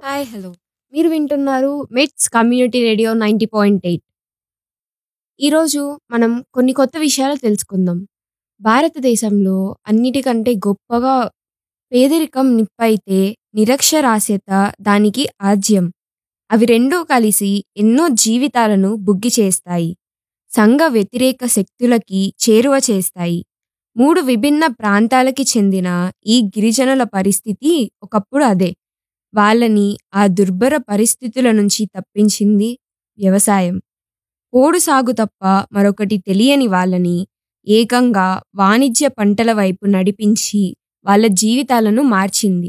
hi hello మీరు వింటున్నారు MITS community radio ninety point eight ఈరోజు మనం కొన్ని కొత్త విషయాలు తెలుసుకుందాం భారతదేశంలో అన్నిటికంటే గొప్పగా పేదరికం నిప్పైతే నిరక్షరాస్యత దానికి ఆజ్యం అవి రెండూ కలిసి ఎన్నో జీవితాలను బుగ్గి చేస్తాయి సంఘ వ్యతిరేక శక్తులకి చేరువ చేస్తాయి మూడు విభిన్న ప్రాంతాలకి చెందిన ఈ గిరిజనుల పరిస్థితి ఒకప్పుడు అదే వాళ్ళని ఆ దుర్భర పరిస్థితుల నుంచి తప్పించింది వ్యవసాయం పోడు సాగు తప్ప మరొకటి తెలియని వాళ్ళని ఏకంగా వాణిజ్య పంటల వైపు నడిపించి వాళ్ళ జీవితాలను మార్చింది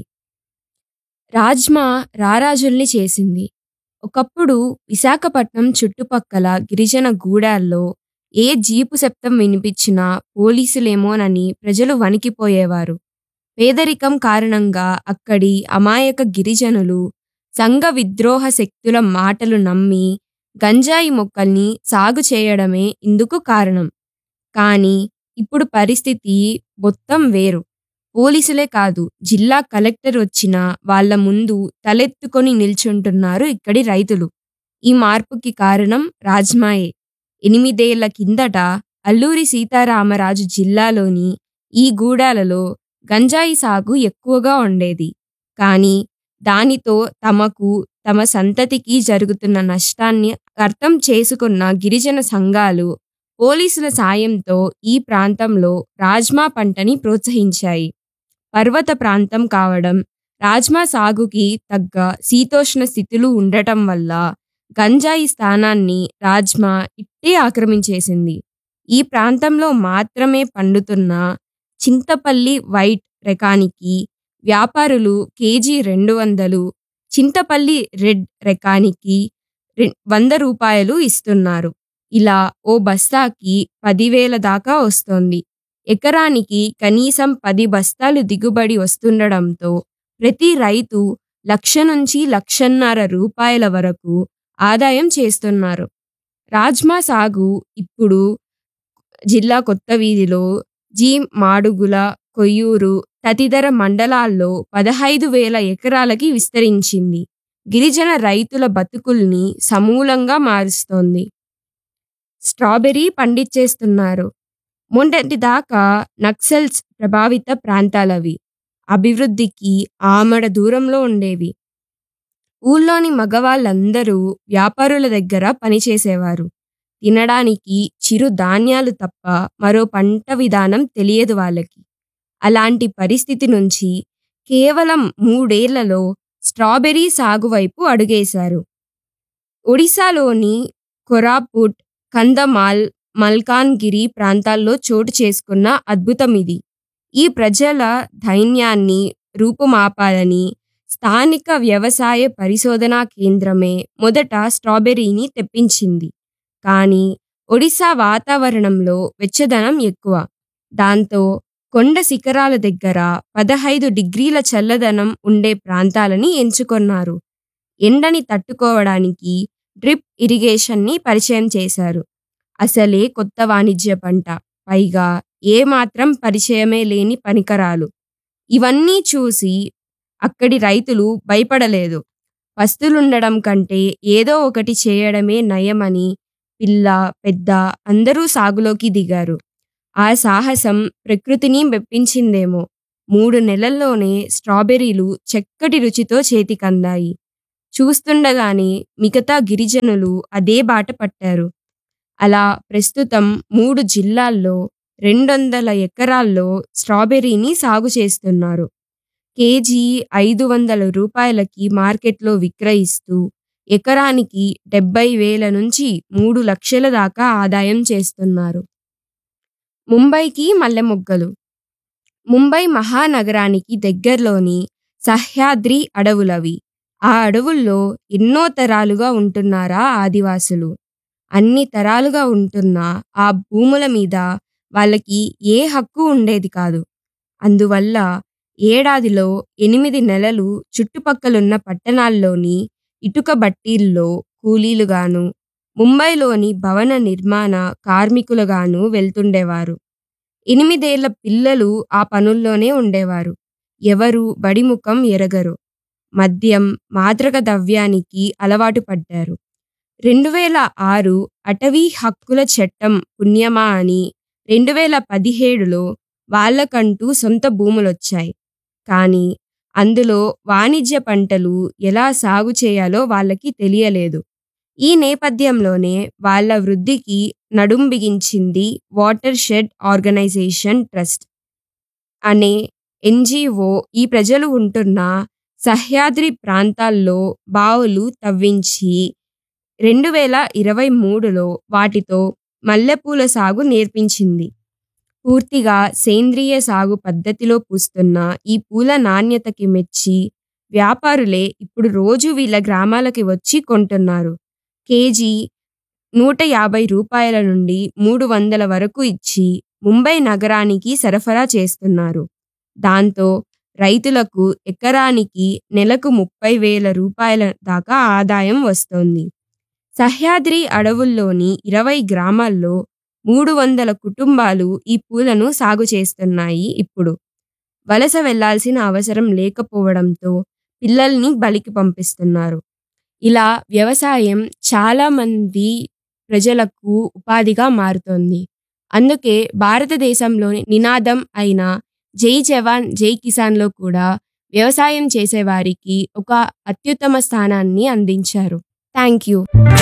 రాజ్మా రారాజుల్ని చేసింది ఒకప్పుడు విశాఖపట్నం చుట్టుపక్కల గిరిజన గూడాల్లో ఏ జీపు శబ్దం వినిపించినా పోలీసులేమోనని ప్రజలు వణికిపోయేవారు పేదరికం కారణంగా అక్కడి అమాయక గిరిజనులు సంఘ విద్రోహ శక్తుల మాటలు నమ్మి గంజాయి మొక్కల్ని సాగు చేయడమే ఇందుకు కారణం కానీ ఇప్పుడు పరిస్థితి మొత్తం వేరు పోలీసులే కాదు జిల్లా కలెక్టర్ వచ్చినా వాళ్ళ ముందు తలెత్తుకొని నిల్చుంటున్నారు ఇక్కడి రైతులు ఈ మార్పుకి కారణం రాజ్మాయే ఎనిమిదేళ్ల కిందట అల్లూరి సీతారామరాజు జిల్లాలోని ఈ గూడాలలో గంజాయి సాగు ఎక్కువగా ఉండేది కానీ దానితో తమకు తమ సంతతికి జరుగుతున్న నష్టాన్ని అర్థం చేసుకున్న గిరిజన సంఘాలు పోలీసుల సాయంతో ఈ ప్రాంతంలో రాజ్మా పంటని ప్రోత్సహించాయి పర్వత ప్రాంతం కావడం రాజ్మా సాగుకి తగ్గ శీతోష్ణ స్థితులు ఉండటం వల్ల గంజాయి స్థానాన్ని రాజ్మా ఇట్టే ఆక్రమించేసింది ఈ ప్రాంతంలో మాత్రమే పండుతున్న చింతపల్లి వైట్ రకానికి వ్యాపారులు కేజీ రెండు వందలు చింతపల్లి రెడ్ రకానికి రె- వంద రూపాయలు ఇస్తున్నారు ఇలా ఓ బస్తాకి పదివేల దాకా వస్తోంది ఎకరానికి కనీసం పది బస్తాలు దిగుబడి వస్తుండడంతో ప్రతి రైతు లక్ష నుంచి లక్షన్నర రూపాయల వరకు ఆదాయం చేస్తున్నారు రాజ్మా సాగు ఇప్పుడు జిల్లా కొత్త వీధిలో జీ మాడుగుల కొయ్యూరు తదితర మండలాల్లో పదహైదు వేల ఎకరాలకి విస్తరించింది గిరిజన రైతుల బతుకుల్ని సమూలంగా మారుస్తోంది స్ట్రాబెర్రీ పండించేస్తున్నారు మొన్నటి దాకా నక్సల్స్ ప్రభావిత ప్రాంతాలవి అభివృద్ధికి ఆమడ దూరంలో ఉండేవి ఊళ్ళోని మగవాళ్ళందరూ వ్యాపారుల దగ్గర పనిచేసేవారు తినడానికి చిరు ధాన్యాలు తప్ప మరో పంట విధానం తెలియదు వాళ్ళకి అలాంటి పరిస్థితి నుంచి కేవలం మూడేళ్లలో స్ట్రాబెర్రీ సాగు వైపు అడుగేశారు ఒడిశాలోని కొరాపుట్ కందమాల్ మల్కాన్గిరి ప్రాంతాల్లో చోటు చేసుకున్న అద్భుతం ఇది ఈ ప్రజల ధైన్యాన్ని రూపుమాపాలని స్థానిక వ్యవసాయ పరిశోధనా కేంద్రమే మొదట స్ట్రాబెర్రీని తెప్పించింది కానీ ఒడిశా వాతావరణంలో వెచ్చదనం ఎక్కువ దాంతో కొండ శిఖరాల దగ్గర పదహైదు డిగ్రీల చల్లదనం ఉండే ప్రాంతాలని ఎంచుకొన్నారు ఎండని తట్టుకోవడానికి డ్రిప్ ఇరిగేషన్ని పరిచయం చేశారు అసలే కొత్త వాణిజ్య పంట పైగా ఏ మాత్రం పరిచయమే లేని పనికరాలు ఇవన్నీ చూసి అక్కడి రైతులు భయపడలేదు పస్తులుండడం కంటే ఏదో ఒకటి చేయడమే నయమని పిల్ల పెద్ద అందరూ సాగులోకి దిగారు ఆ సాహసం ప్రకృతిని మెప్పించిందేమో మూడు నెలల్లోనే స్ట్రాబెర్రీలు చక్కటి రుచితో చేతికందాయి చూస్తుండగానే మిగతా గిరిజనులు అదే బాట పట్టారు అలా ప్రస్తుతం మూడు జిల్లాల్లో రెండొందల ఎకరాల్లో స్ట్రాబెర్రీని సాగు చేస్తున్నారు కేజీ ఐదు వందల రూపాయలకి మార్కెట్లో విక్రయిస్తూ ఎకరానికి డెబ్బై వేల నుంచి మూడు లక్షల దాకా ఆదాయం చేస్తున్నారు ముంబైకి మల్లె మొగ్గలు ముంబై మహానగరానికి దగ్గరలోని సహ్యాద్రి అడవులవి ఆ అడవుల్లో ఎన్నో తరాలుగా ఉంటున్నారా ఆదివాసులు అన్ని తరాలుగా ఉంటున్న ఆ భూముల మీద వాళ్ళకి ఏ హక్కు ఉండేది కాదు అందువల్ల ఏడాదిలో ఎనిమిది నెలలు చుట్టుపక్కలున్న పట్టణాల్లోని ఇటుక బట్టీల్లో కూలీలుగాను ముంబైలోని భవన నిర్మాణ కార్మికులుగాను వెళ్తుండేవారు ఎనిమిదేళ్ల పిల్లలు ఆ పనుల్లోనే ఉండేవారు ఎవరు బడిముఖం ఎరగరు మద్యం మాదక ద్రవ్యానికి అలవాటు పడ్డారు రెండు వేల ఆరు అటవీ హక్కుల చట్టం పుణ్యమా అని రెండు వేల పదిహేడులో వాళ్ళకంటూ సొంత భూములొచ్చాయి కానీ అందులో వాణిజ్య పంటలు ఎలా సాగు చేయాలో వాళ్ళకి తెలియలేదు ఈ నేపథ్యంలోనే వాళ్ళ వృద్ధికి నడుం బిగించింది వాటర్ షెడ్ ఆర్గనైజేషన్ ట్రస్ట్ అనే ఎన్జిఓ ఈ ప్రజలు ఉంటున్న సహ్యాద్రి ప్రాంతాల్లో బావులు తవ్వించి రెండు వేల ఇరవై మూడులో వాటితో మల్లెపూల సాగు నేర్పించింది పూర్తిగా సేంద్రియ సాగు పద్ధతిలో పూస్తున్న ఈ పూల నాణ్యతకి మెచ్చి వ్యాపారులే ఇప్పుడు రోజు వీళ్ళ గ్రామాలకి వచ్చి కొంటున్నారు కేజీ నూట యాభై రూపాయల నుండి మూడు వందల వరకు ఇచ్చి ముంబై నగరానికి సరఫరా చేస్తున్నారు దాంతో రైతులకు ఎకరానికి నెలకు ముప్పై వేల రూపాయల దాకా ఆదాయం వస్తోంది సహ్యాద్రి అడవుల్లోని ఇరవై గ్రామాల్లో మూడు వందల కుటుంబాలు ఈ పూలను సాగు చేస్తున్నాయి ఇప్పుడు వలస వెళ్లాల్సిన అవసరం లేకపోవడంతో పిల్లల్ని బలికి పంపిస్తున్నారు ఇలా వ్యవసాయం చాలా మంది ప్రజలకు ఉపాధిగా మారుతోంది అందుకే భారతదేశంలోని నినాదం అయిన జై జవాన్ జై కిసాన్లో కూడా వ్యవసాయం చేసేవారికి ఒక అత్యుత్తమ స్థానాన్ని అందించారు thank you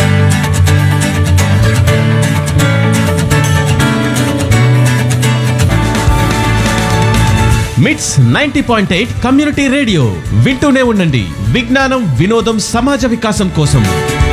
MITS ninety point eight community radio వింటూనే ఉండండి విజ్ఞానం వినోదం సమాజ వికాసం కోసం